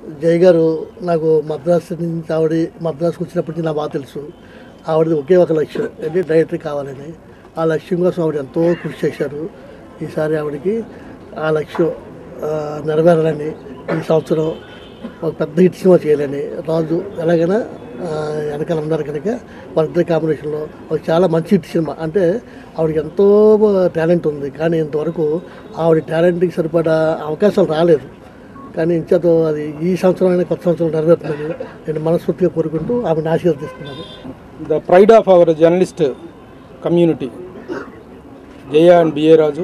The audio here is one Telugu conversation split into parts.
జై గారు నాకు మద్రాసు నుంచి ఆవిడ మద్రాసుకు వచ్చినప్పటి నుంచి నాకు బాగా తెలుసు ఆవిడది ఒకే ఒక లక్ష్యం అంటే డైరెక్టర్ కావాలని ఆ లక్ష్యం కోసం ఆవిడ ఎంతో కృషి చేశారు ఈసారి ఆవిడకి ఆ లక్ష్యం ఆ, నెరవేరాలని ఈ సంవత్సరం ఒక పెద్ద హిట్ సినిమా చేయాలని రాజు ఎలాగైనా ఆ, వెనకాల ఉన్నారు కనుక వాళ్ళిద్దరి కాంబినేషన్లో ఒక చాలా మంచి హిట్ సినిమా అంటే ఆవిడకి ఎంతో టాలెంట్ ఉంది కానీ ఇంతవరకు ఆవిడ టాలెంట్కి సరిపడా అవకాశాలు రాలేదు కానీ ఇంచేతో అది ఈ సంవత్సరం అయినా కొత్త సంవత్సరం నెరవేరుతుందని నేను మనస్ఫూర్తిగా కోరుకుంటూ ఆమెను ఆశీర్వదిస్తున్నాను the pride of our journalist community Jaya and B A Raju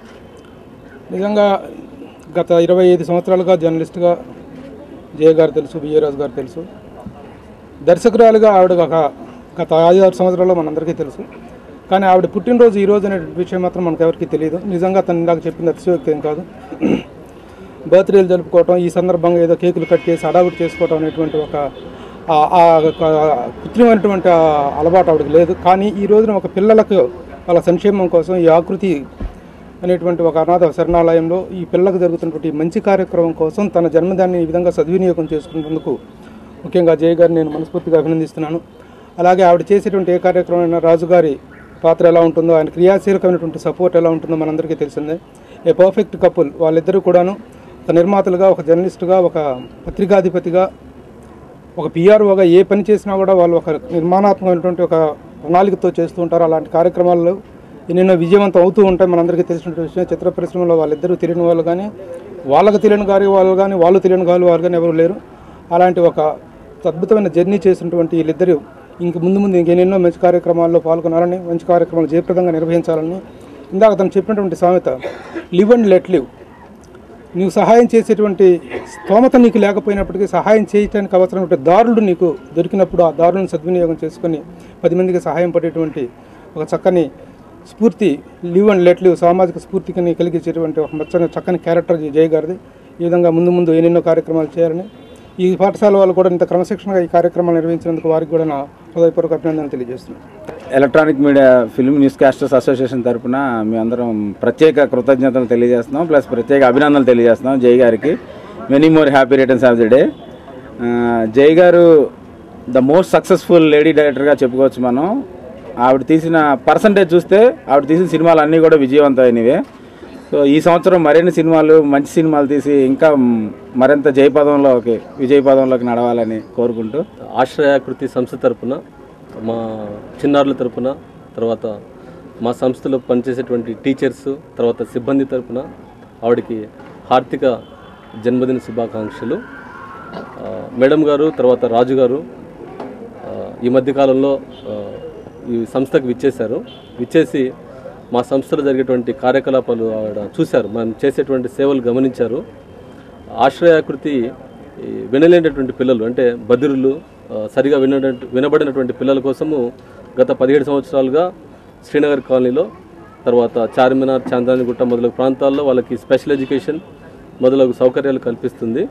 నిజంగా గత ఇరవై ఐదు సంవత్సరాలుగా జర్నలిస్ట్గా జయ గారు తెలుసు బిఏ రాజు గారు తెలుసు దర్శకురాలుగా ఆవిడ ఒక గత ఐదు ఆరు సంవత్సరాల్లో మనందరికీ తెలుసు కానీ ఆవిడ పుట్టినరోజు ఈ రోజు అనే విషయం మాత్రం మనకు ఎవరికి తెలియదు నిజంగా తను ఇందాక చెప్పింది అతిశయోక్తి ఏం కాదు బర్త్డేలు జరుపుకోవటం ఈ సందర్భంగా ఏదో కేకులు కట్ చేసి హడావుడి చేసుకోవటం అనేటువంటి ఒక ఆ- ఆ ఒక కృత్రిమైనటువంటి ఆ అలవాటు ఆవిడకి లేదు కానీ ఈ రోజున ఒక పిల్లలకు వాళ్ళ సంక్షేమం కోసం ఈ ఆకృతి అనేటువంటి ఒక అనాథ శరణాలయంలో ఈ పిల్లలకు జరుగుతున్నటువంటి ఈ మంచి కార్యక్రమం కోసం తన జన్మదాన్ని ఈ విధంగా సద్వినియోగం చేసుకున్నందుకు ముఖ్యంగా జయ గారిని నేను మనస్ఫూర్తిగా అభినందిస్తున్నాను అలాగే ఆవిడ చేసేటువంటి ఏ కార్యక్రమం రాజుగారి పాత్ర ఎలా ఉంటుందో ఆయన క్రియాశీలకమైనటువంటి సపోర్ట్ ఎలా ఉంటుందో మనందరికీ తెలిసిందే ఏ పర్ఫెక్ట్ కపుల్ వాళ్ళిద్దరూ కూడాను ఒక నిర్మాతలుగా ఒక జర్నలిస్టుగా ఒక పత్రికాధిపతిగా ఒక పిఆర్ఓగా ఏ పని చేసినా కూడా వాళ్ళు ఒక నిర్మాణాత్మకమైనటువంటి ఒక ప్రణాళికతో చేస్తూ ఉంటారు అలాంటి కార్యక్రమాల్లో ఎన్నెన్నో విజయవంతం అవుతూ ఉంటాయి మనందరికీ తెలిసినటువంటి విషయం చిత్ర పరిశ్రమలో వాళ్ళిద్దరూ తెలియని వాళ్ళు కానీ వాళ్ళకి తెలియని గారి వాళ్ళు కానీ వాళ్ళు తెలియని గారు వాళ్ళు కానీ ఎవరు లేరు అలాంటి ఒక అద్భుతమైన జర్నీ చేసినటువంటి వీళ్ళిద్దరూ ఇంక ముందు ముందు ఇంకెన్నెన్నో మంచి కార్యక్రమాల్లో పాల్గొనాలని మంచి కార్యక్రమాలు జయప్రదంగా నిర్వహించాలని ఇందాక తను చెప్పినటువంటి సామెత లివ్ అండ్ లెట్ లివ్ నీవు సహాయం చేసేటువంటి స్తోమత నీకు లేకపోయినప్పటికీ సహాయం చేయడానికి అవసరమైన దారులు నీకు దొరికినప్పుడు ఆ దారులను సద్వినియోగం చేసుకొని పది మందికి సహాయం పడేటువంటి ఒక చక్కని స్ఫూర్తి లివ్ అండ్ లెట్ లివ్ సామాజిక స్ఫూర్తిని కలిగించేటువంటి ఒక మచ్చని చక్కని క్యారెక్టర్ ఈ జయ గారిది ఈ విధంగా ముందు ముందు ఎన్నెన్నో కార్యక్రమాలు చేయాలని ఈ పాఠశాల వాళ్ళు కూడా ఇంత క్రమశిక్షణగా ఈ కార్యక్రమాలు నిర్వహించినందుకు వారికి కూడా నా హృదయపూర్వక అభినందనలు తెలియజేస్తున్నాను electronic media film news casters association తరపున మీ అందరం ప్రత్యేక కృతజ్ఞతలు తెలియజేస్తున్నాం ప్లస్ ప్రత్యేక అభినందనలు తెలియజేస్తున్నాం జై గారికి many more happy returns of the day Jai garu the most successful lady డైరెక్టర్గా చెప్పుకోవచ్చు మనం ఆవిడ తీసిన పర్సంటేజ్ చూస్తే ఆవిడ తీసిన సినిమాలు అన్నీ కూడా విజయవంతమైనవే సో ఈ సంవత్సరం మరిన్ని సినిమాలు మంచి సినిమాలు తీసి ఇంకా మరింత జయపదంలోకి విజయపదంలోకి నడవాలని కోరుకుంటూ ఆశ్రయాకృతి సంస్థ తరపున మా చిన్నారుల తరపున తర్వాత మా సంస్థలో పనిచేసేటువంటి టీచర్స్ తర్వాత సిబ్బంది తరపున ఆవిడకి హార్దిక జన్మదిన శుభాకాంక్షలు ఆ, మేడం గారు తర్వాత రాజు గారు ఆ, ఈ మధ్యకాలంలో ఆ, ఈ సంస్థకు విచ్చేశారు విచ్చేసి మా సంస్థలో జరిగేటువంటి కార్యకలాపాలు ఆవిడ చూశారు మనం చేసేటువంటి సేవలు గమనించారు ఆశ్రయాకృతి ఈ వినలేనటువంటి పిల్లలు అంటే బదిరులు ఆ, సరిగా విన వినబడినటువంటి పిల్లల కోసము గత పదిహేడు సంవత్సరాలుగా శ్రీనగర్ కాలనీలో తర్వాత చార్మినార్ చాందానిగుట్ట మొదలగు ప్రాంతాల్లో వాళ్ళకి స్పెషల్ ఎడ్యుకేషన్ మొదలగు సౌకర్యాలు కల్పిస్తుంది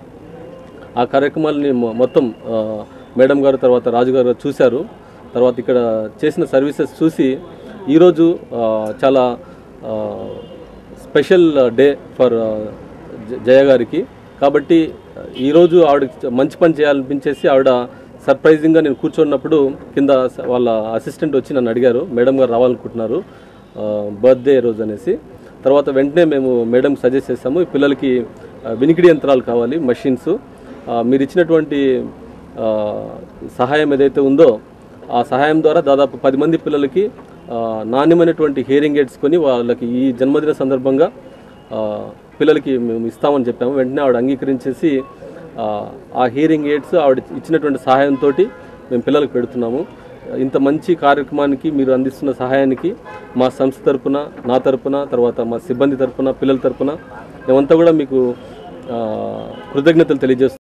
ఆ కార్యక్రమాలని మొ- మొత్తం ఆ, మేడం గారు తర్వాత రాజు గారు చూశారు తర్వాత ఇక్కడ చేసిన సర్వీసెస్ చూసి ఈరోజు ఆ, చాలా ఆ, స్పెషల్ డే ఫర్ ఆ, జ- జయ గారికి కాబట్టి ఈరోజు ఆవిడ మంచి పని చేయాలనిపించేసి ఆవిడ సర్ప్రైజింగ్గా నేను కూర్చున్నప్పుడు కింద స- వాళ్ళ అసిస్టెంట్ వచ్చి నన్ను అడిగారు మేడం గారు రావాలనుకుంటున్నారు బర్త్డే రోజు అనేసి తర్వాత వెంటనే మేము మేడం సజెస్ట్ చేస్తాము ఈ పిల్లలకి ఆ, వినికిడి యంత్రాలు కావాలి మషిన్స్ మీరు ఇచ్చినటువంటి ఆ, సహాయం ఏదైతే ఉందో ఆ సహాయం ద్వారా దాదాపు పది మంది పిల్లలకి ఆ, నాణ్యమైనటువంటి హియరింగ్ ఎయిడ్స్ కొని వాళ్ళకి ఈ జన్మదిన సందర్భంగా ఆ, పిల్లలకి మేము ఇస్తామని చెప్పాము వెంటనే ఆవిడ అంగీకరించేసి ఆ, ఆ హియరింగ్ ఎయిడ్స్ ఆవిడ ఇచ్చినటువంటి సహాయంతో మేము పిల్లలకు పెడుతున్నాము ఇంత మంచి కార్యక్రమానికి మీరు అందిస్తున్న సహాయానికి మా సంస్థ తరపున నా తరపున తర్వాత మా సిబ్బంది తరపున పిల్లల తరపున మేమంతా కూడా మీకు ఆ, కృతజ్ఞతలు తెలియజేస్తున్నాం